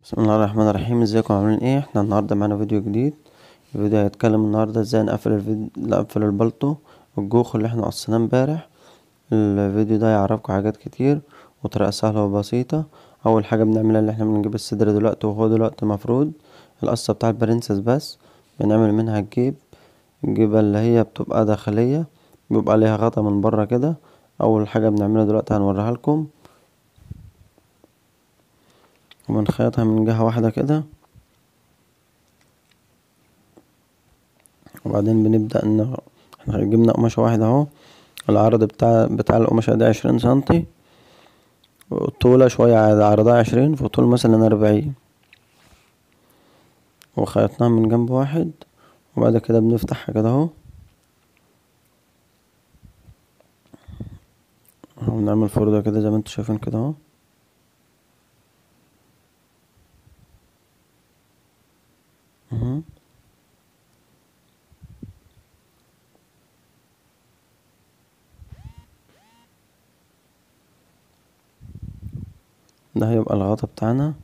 بسم الله الرحمن الرحيم ازيكم عاملين ايه احنا النهارده معانا فيديو جديد الفيديو هيتكلم النهارده ازاي نقفل الفيديو نقفل البلطو الجوخ اللي احنا قصيناه امبارح الفيديو ده هيعرفكم حاجات كتير وطريقه سهله وبسيطه اول حاجه بنعملها اللي احنا بنجيب الصدر دلوقتي وهو دلوقتي مفروض القصه بتاع البرنسس بس بنعمل منها الجيب الجيبه اللي هي بتبقى داخليه بيبقى ليها غطا من بره كده اول حاجه بنعملها دلوقتي هنوريها لكم وبنخيطها من جهة واحدة كده وبعدين بنبدأ ان احنا جبنا قماشة واحدة اهو العرض بتاع بتاع القماشة دي عشرين سنتي والطولة شوية عرضها عشرين في طول مثلا أربعين وخيطناها من جنب واحد وبعد كده بنفتحها كده اهو ونعمل فردة كده زي ما انتوا شايفين كده اهو ده هيبقى الغطا بتاعنا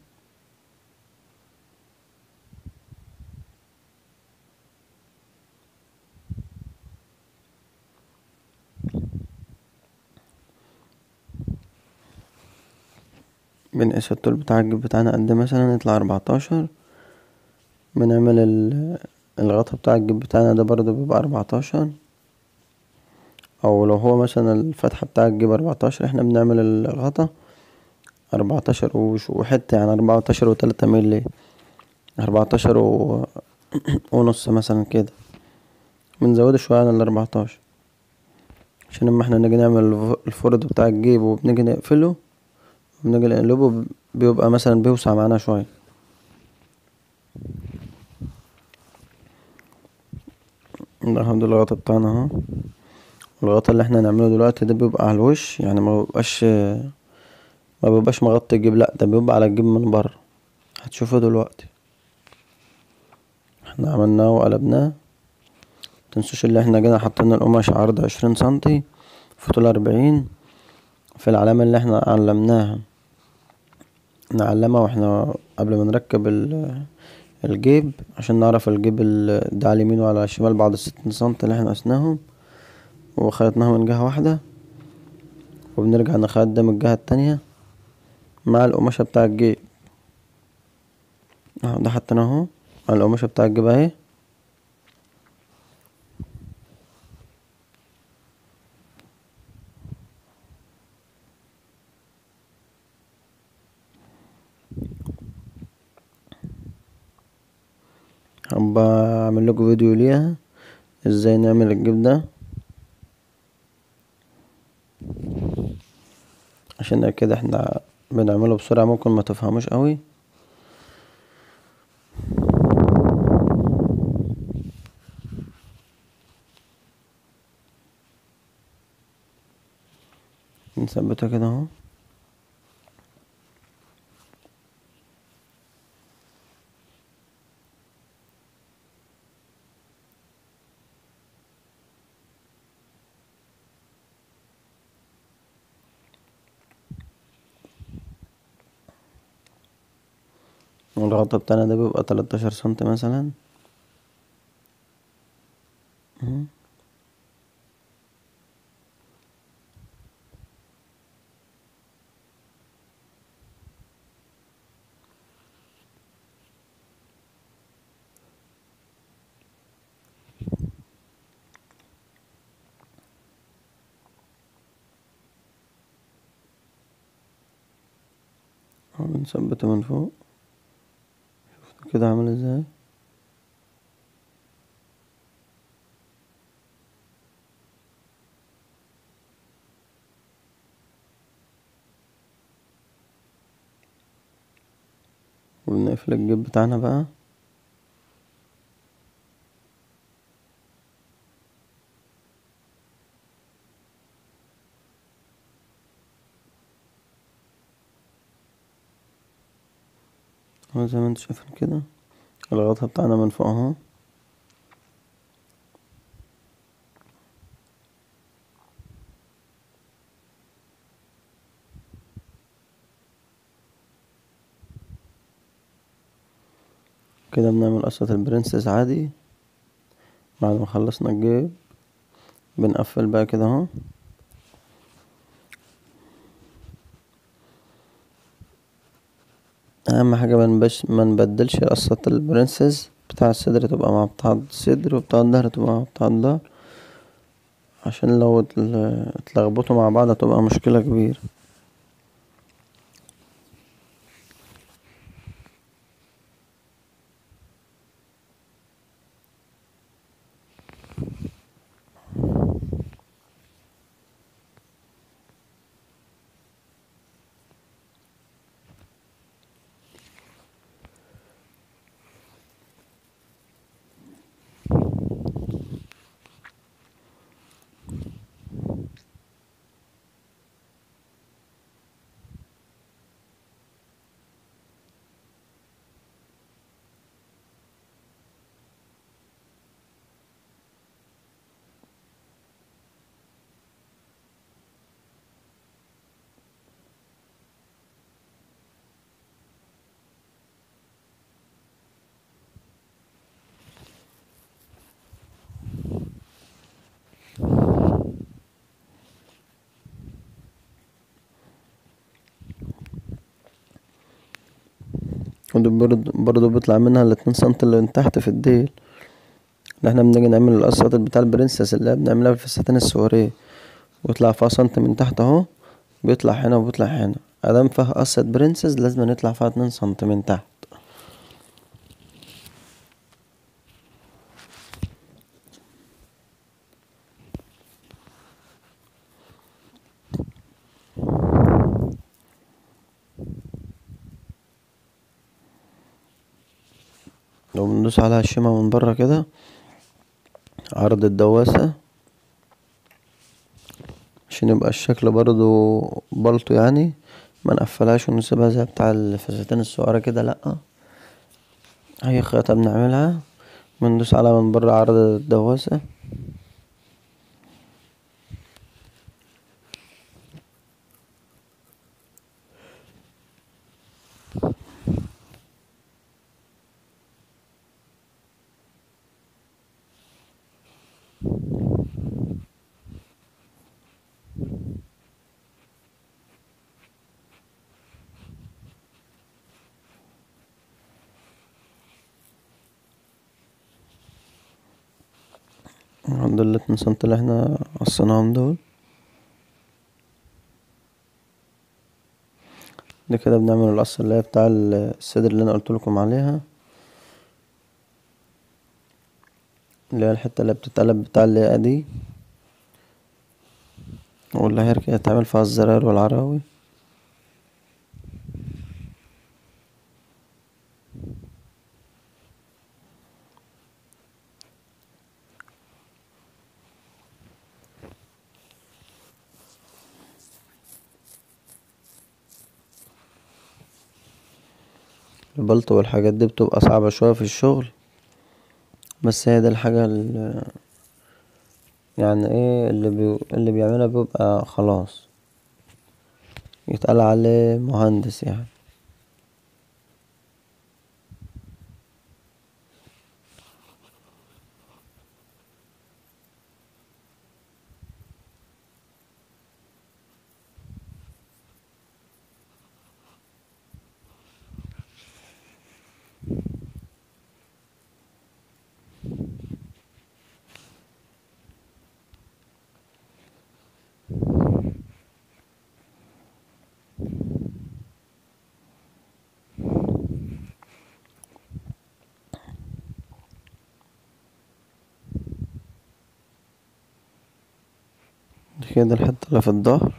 بنقيس الطول بتاع الجيب بتاعنا قد مثلا يطلع اربعتاشر بنعمل الغطا بتاع الجيب بتاعنا ده برضه بيبقى اربعتاشر او لو هو مثلا الفتحة بتاع الجيب اربعتاشر احنا بنعمل الغطا اربعتاشر وحتة يعني اربعتاشر وتلاتة ملي اربعتاشر و ونص مثلا كده بنزوده شوية عن الاربعتاشر عشان اما احنا نيجي نعمل الفرد بتاع الجيب وبنيجي نقفله وبنيجي نقلبه بيبقى مثلا بيوسع معانا شوية ده الحمد لله الغطا بتاعنا اهو الغطا اللي احنا هنعمله دلوقتي ده بيبقى على الوش يعني مبيبقاش مبيبقاش مغطي الجيب لا ده بيبقى على الجيب من بره هتشوفوه دلوقتي احنا عملناه وقلبناه متنسوش اللي احنا جينا حطينا القماش عرض عشرين سنتي في طول اربعين في العلامة اللي احنا علمناها نعلمها واحنا قبل ما نركب الجيب عشان نعرف الجيب ده على اليمين وعلى الشمال بعد الستين سنتي اللي احنا قسناهم وخيطناها من جهة واحدة وبنرجع نخيط ده من الجهة التانية مع القماشة بتاع الجيب اهو ده حطيناه اهو على القماشة بتاع الجيب اهي هبقى اعملكوا فيديو ليها ازاي نعمل الجيب ده عشان كده احنا بنعمله بسرعة ممكن ما تفهموش قوي نثبتها كده اهو والغطا بتاعنا ده بيبقى تلاتاشر سنتي مثلا بنثبته من فوق شوفوا كده عامل ازاي وبنقفل الجيب بتاعنا بقى اهو زي ما انتوا شايفين كده الغطا بتاعنا من فوق اهو كده بنعمل قصة البرنسس عادي بعد ما خلصنا الجيب بنقفل بقى كده اهو اهم حاجة منبش منبدلش قصة البرنسس بتاع الصدر تبقى مع بتاع الصدر وبتاع الضهر تبقى مع بتاع الضهر عشان لو اتلخبطوا مع بعض هتبقى مشكلة كبيرة ودي برضه بيطلع منها الاتنين سنتي اللي من تحت في الديل اللي احنا بنيجي نعمل القصة بتاع البرنسس اللي بنعملها في الفساتين السورية ويطلع فيها سنتي من تحت اهو بيطلع هنا وبيطلع هنا ادام فيها قصة برنسس لازم يطلع فيها اتنين سنتي من تحت لو بندوس على الشمع من برا كده عرض الدواسة عشان يبقى الشكل برضو بلطو يعني منقفلهاش ونسيبها زي بتاع الفساتين الصغيرة كده لأ اي خياطة بنعملها بندوس عليها من برا عرض الدواسة دول الاتنين سنتي اللي احنا قصيناهم دول دي كده بنعمل القصة اللي هي بتاع الصدر اللي انا قولتلكم عليها اللي هي الحتة اللي بتتقلب بتاع الياقة دي واللي هي كده يتعمل فيها الزراير والعراوي البلطو والحاجات دي بتبقى صعبة شوية في الشغل بس هي دي الحاجة ال يعني ايه اللي بي اللي بيعملها بيبقى خلاص يتقال عليه مهندس يعني دي كده الحتة اللي في الضهر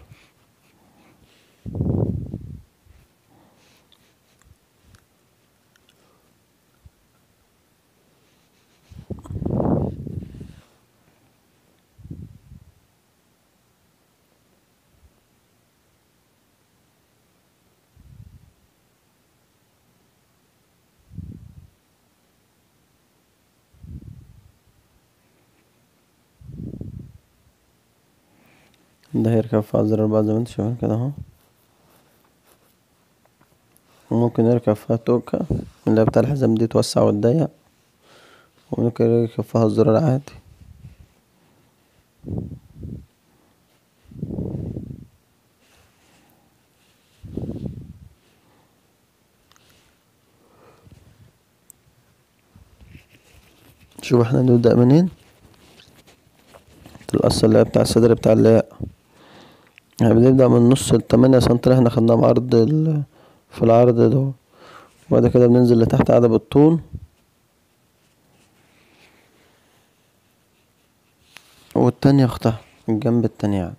ده هيركب في الزرار بقى زي ما انتوا شايفين كده اهو ممكن يركب فيها توكة اللي هي بتاع الحزام دي توسع وتضيق وممكن يركب فيها الزرار عادي شوف احنا نبدأ منين القصة اللي هي بتاع الصدر بتاع الياق يعني بنبدأ من نص التمانية سنتي اللي احنا خدناهم عرض ال في العرض ده وبعد كده بننزل لتحت عدد بالطول والتانية اختها الجنب التاني يعني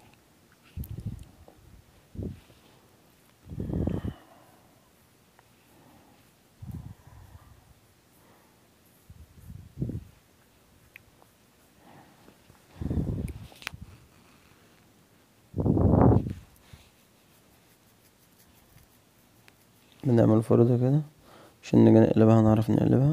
بنعمل فردة كده عشان نيجي نقلبها نعرف نقلبها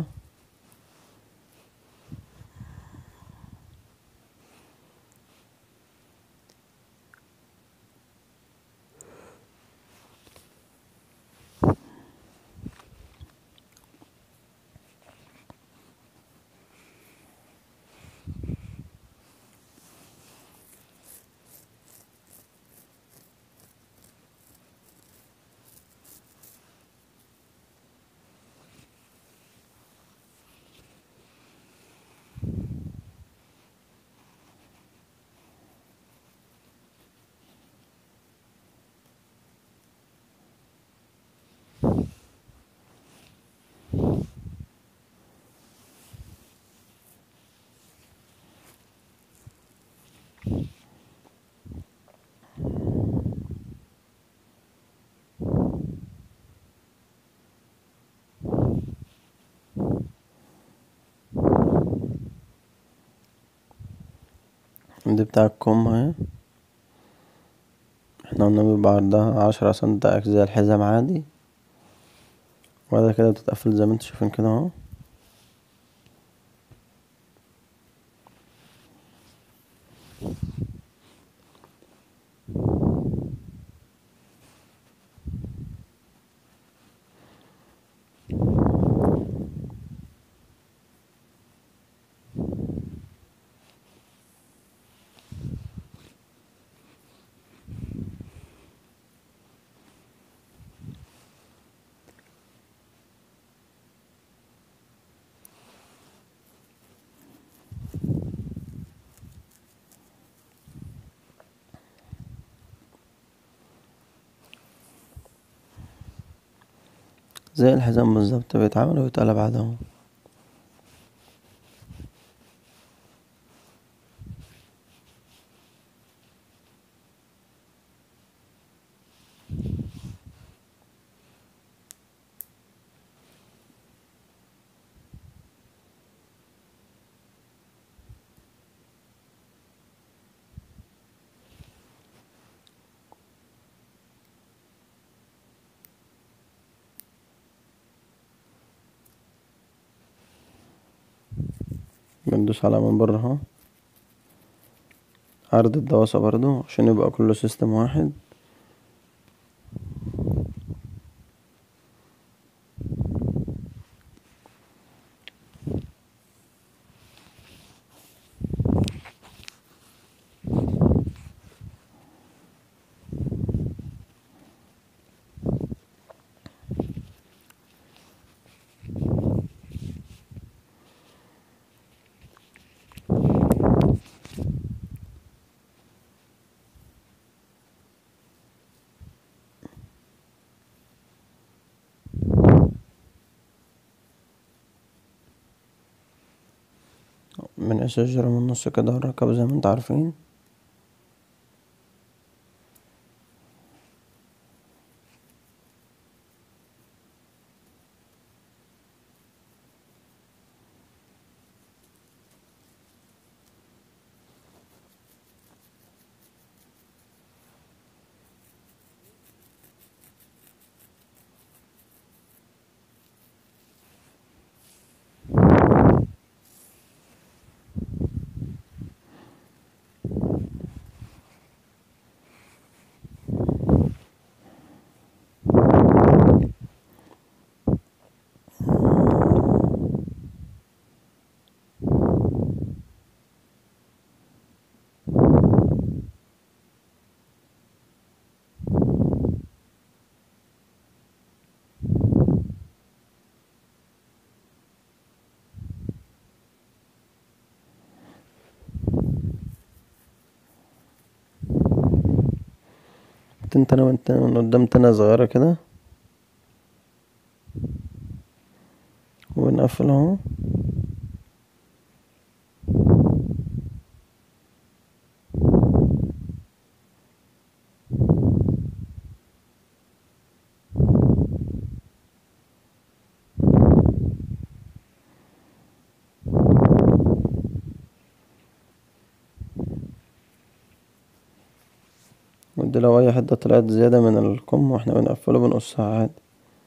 دي بتاع الكم اهي احنا قلنا بيبقى عرضها عشرة سنتي زي الحزام عادي وبعد كده بتتقفل زي ما انتوا شايفين كده اهو زي الحزام بالظبط بيتعمل ويتقلب عادي اهو بندوس على من بره اهو عرض الدواسة برضو عشان يبقى كله سيستم واحد بنقيس الجرة من النص كده ونركبه زي ما انتوا عارفين حتتين تانية من, من قدام تانية صغيرة كده ونقفل اهو ودي لو اي حتة طلعت زيادة من الكم واحنا بنقفله بنقصها عادي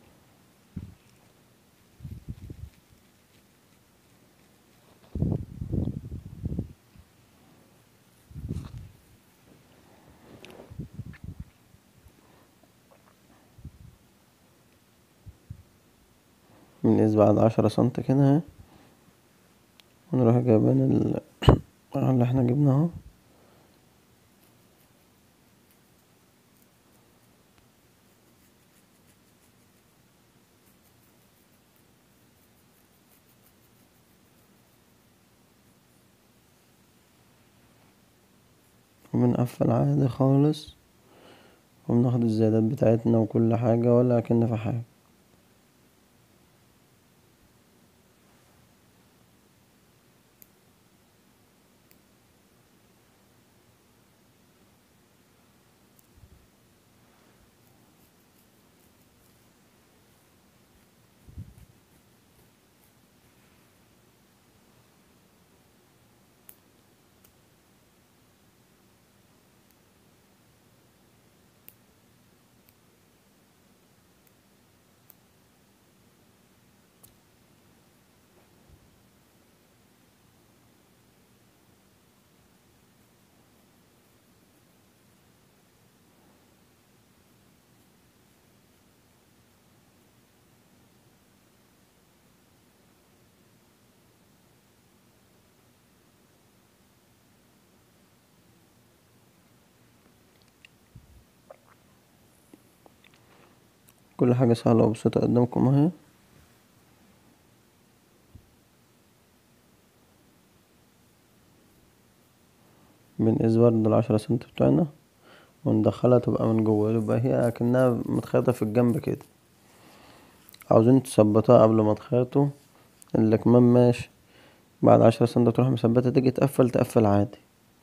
بنقيس بعد عشرة سنتي كده اهي ونروح جايبين ال اللي احنا جبناه اهو وبنقفل عادي خالص وبناخد الزيادات بتاعتنا وكل حاجة ولا اكن في حاجة كل حاجة سهلة وبسيطة قدامكم اهي بنقيس برضه العشرة سنتي بتوعنا وندخلها تبقى من جوه يبقى هي اكنها متخيطة في الجنب كده عاوزين تثبتوها قبل ما تخيطوا الكمام ماشي بعد عشرة سنتي تروح مثبتها تيجي تقفل تقفل عادي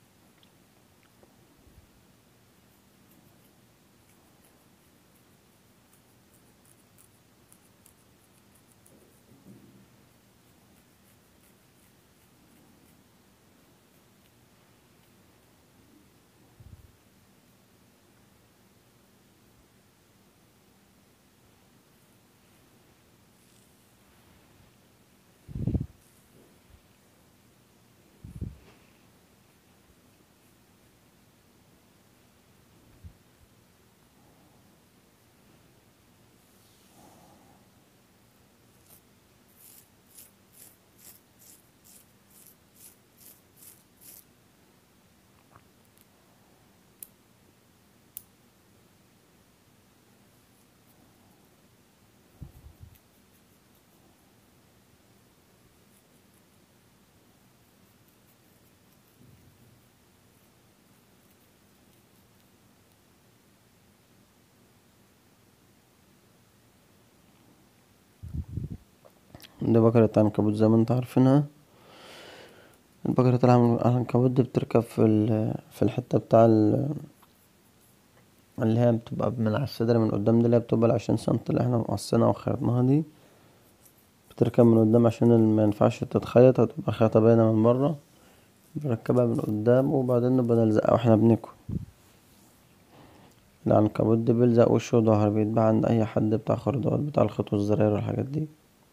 دي بكرة عنكبوت زي ما انتوا عارفينها بكرة العنكبوت دي بتركب في في الحتة بتاع اللي هي بتبقى من على الصدر من قدام دي اللي هي بتبقى العشرين سنتي اللي احنا قصيناها وخيطناها دي بتركب من قدام عشان مينفعش تتخيط هتبقى خيطة باينة من برا بنركبها من قدام وبعدين نبقى نلزقها واحنا بنكوي العنكبوت دي بيلزق وش وضهر بيتباع عند اي حد بتاع خردات بتاع الخيط والزراير والحاجات دي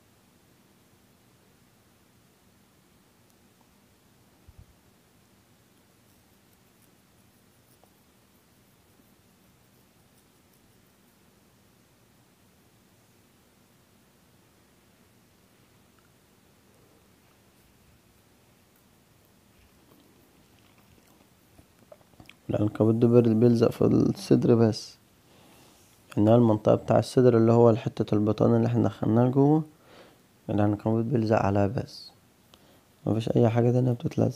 العنكبوت ده بيلزق في الصدر بس انها المنطقة بتاع الصدر اللي هو حتة البطانية اللي احنا دخلناها لجوه العنكبوت بيلزق عليها بس مفيش اي حاجة تانية بتتلزق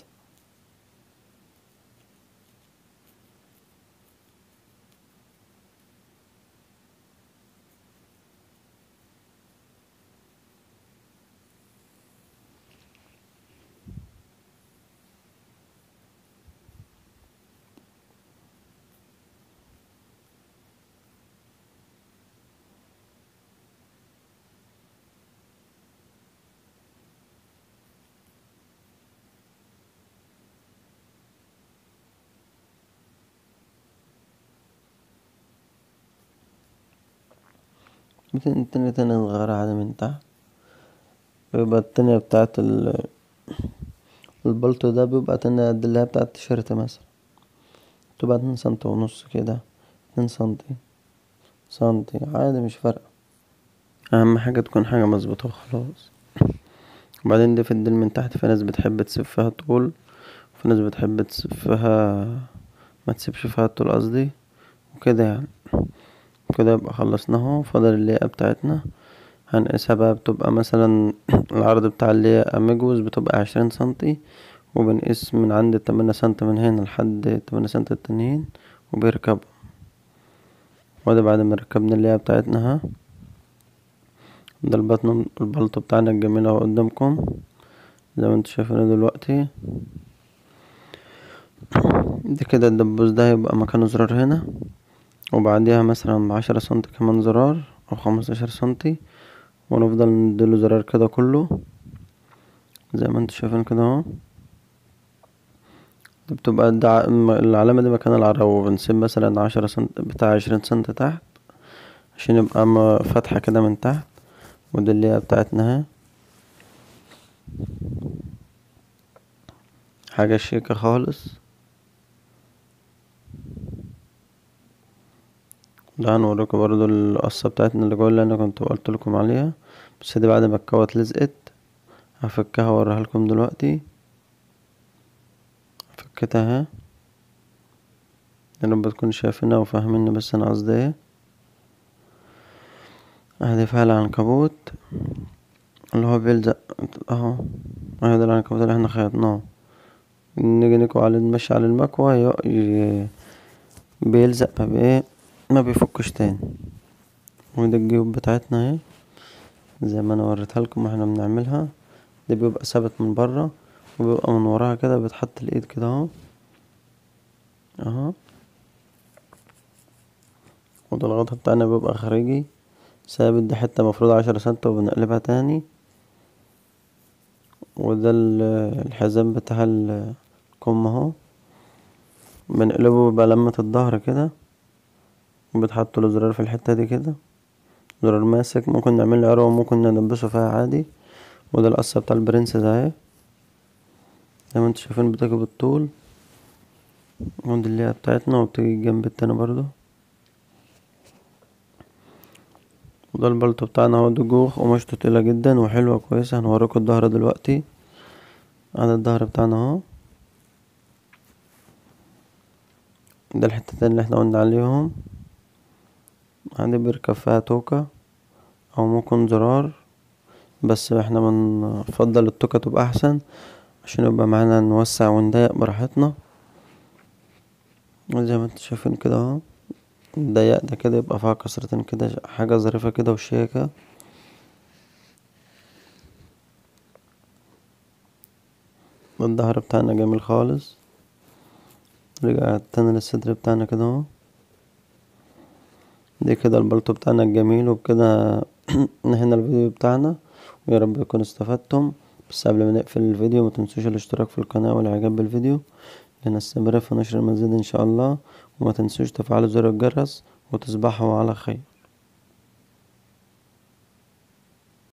بتنتني تاني صغيرة عادي من تحت بيبقى التانية بتاعة ال البلطو ده بيبقى تانية قد اللي هي بتاعة التيشيرت مثلا بتبقى اتنين سنتي ونص كده اتنين سنتي سنتي عادي مش فارقة اهم حاجة تكون حاجة مظبوطة وخلاص وبعدين دي في الديل من تحت في ناس بتحب تسيب فيها طول وفي ناس بتحب تسيب فيها متسيبش فيها الطول قصدي وكده يعني كده يبقى خلصناها فاضل اللياقة بتاعتنا هنقيسها بقى بتبقى مثلا العرض بتاع اللياقة مجوز بتبقى عشرين سنتي وبنقيس من عند التمانية سنتي من هنا لحد التمانية سنتي التانيين وبيركبوا وده بعد ما ركبنا اللياقة بتاعتنا اهي ده البطن البلطو بتاعنا الجميل اهو قدامكم زي ما انتوا شايفينه دلوقتي دي كده الدبوس ده هيبقى مكانه زرار هنا وبعديها مثلا بعشرة سنتي كمان زرار او خمستاشر سنتي ونفضل نديله زرار كده كله زي ما انتوا شايفين كده اهو دي بتبقى الدع... العلامة دي مكان العراوة بنسيب مثلا عشرة سنت بتاع عشرين سنتي تحت عشان يبقى م- فتحة كده من تحت ودي اللياقة بتاعتنا اهي حاجة شيكة خالص ده هنوريكم برضو القصة بتاعتنا اللي جوه اللي انا كنت قلتلكم عليها بس دي بعد ما الكوت لزقت هفكها واوريها لكم دلوقتي فكيتها اهي يا رب تكونوا شايفينها وفاهميني بس انا قصدي ايه هضيفها على العنكبوت اللي هو بيلزق اهو اهو ده العنكبوت اللي احنا خيطناه نيجي نكوي عليه نمشي عليه المكوى ي... ي... بيلزق ما بي ايه ما بيفكش تاني ودي الجيوب بتاعتنا اهي زي ما انا وريتها لكم واحنا بنعملها ده بيبقى ثابت من برا وبيبقى من وراها كده بيتحط الايد كده اهو اهو وده الغطا بتاعنا بيبقى خارجي ثابت دي حتة مفروض عشرة سنتي وبنقلبها تاني وده ال- الحزام بتاع ال- الكم اهو بنقلبه بلمة الضهر كده وبيتحط له زرار في الحتة دي كده زرار ماسك ممكن نعمل له عروة ممكن نلبسه فيها عادي وده القصة بتاع البرنسس اهي زي ما انتوا شايفين بتيجي بالطول ودي اللياقة بتاعتنا وبتيجي الجنب التاني برضه وده البلطو بتاعنا اهو دجوخ قماشته تقيلة جدا وحلوة كويسة هنوريكم الضهر دلوقتي ادي الضهر بتاعنا اهو ده الحتتين اللي احنا قلنا عليهم عادي بيركب فيها توكة او ممكن زرار بس احنا بنفضل التوكة تبقى احسن عشان يبقى معانا نوسع ونضيق براحتنا وزي ما انتوا شايفين كده اهو الضيق ده كده يبقى فيها كسرتين كده حاجة ظريفة كده وشياكة الضهر بتاعنا جميل خالص رجع تاني للصدر بتاعنا كده اهو دي كده البلطو بتاعنا الجميل وبكده نهينا الفيديو بتاعنا ويا رب يكون استفدتم بس قبل ما نقفل الفيديو متنسوش الاشتراك في القناة والاعجاب بالفيديو لنستمر في نشر المزيد ان شاء الله وما تنسوش تفعلوا زر الجرس وتصبحوا على خير